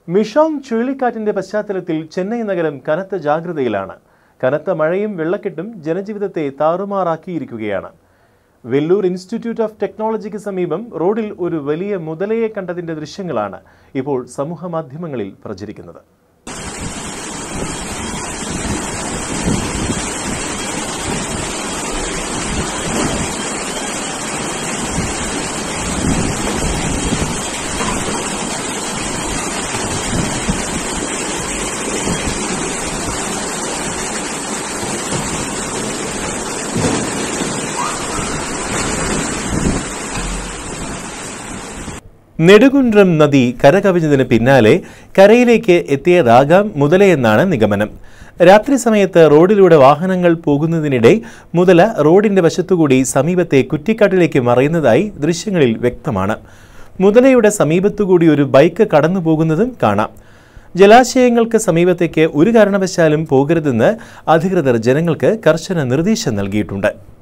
Michaung ചുഴലിക്കാറ്റിന്റെ പശ്ചാത്തലത്തിൽ ചെന്നൈ നഗരം കനത്ത ജാഗ്രതയിലാണ് കനത്ത മഴയും വെള്ളക്കെട്ടും ജനജീവിതത്തെ താറുമാറാക്കിയിരിക്കുകയാണ് വെല്ലൂർ ഇൻസ്റ്റിറ്റ്യൂട്ട് ഓഫ് ടെക്നോളജിക്ക് സമീപം റോഡിൽ ഒരു വലിയ മുതലയെ കണ്ടതിന്റെ ദൃശ്യങ്ങളാണ് ഇപ്പോൾ സമൂഹ മാധ്യമങ്ങളിൽ പ്രചരിക്കുന്നത് നെടുകുൻട്രം നദി കരകവിഞ്ഞതിന് പിന്നാലെ കരയിലേക്ക് എത്തിയതാകാം മുതലയെന്നാണ് നിഗമനം രാത്രി സമയത്ത് റോഡിലൂടെ വാഹനങ്ങൾ പോകുന്നതിനിടെ മുതല റോഡിന്റെ വശത്തുകൂടി സമീപത്തെ കുറ്റിക്കാട്ടിലേക്ക് മറയുന്നതായി ദൃശ്യങ്ങളിൽ വ്യക്തമാണ് മുതലയുടെ സമീപത്തുകൂടി ഒരു ബൈക്ക് കടന്നു പോകുന്നതും കാണാം ജലാശയങ്ങൾക്ക് സമീപത്തേക്ക് ഒരു കാരണവശാലും പോകരുതെന്ന് അധികൃതർ ജനങ്ങൾക്ക് കർശന നിർദ്ദേശം നൽകിയിട്ടുണ്ട്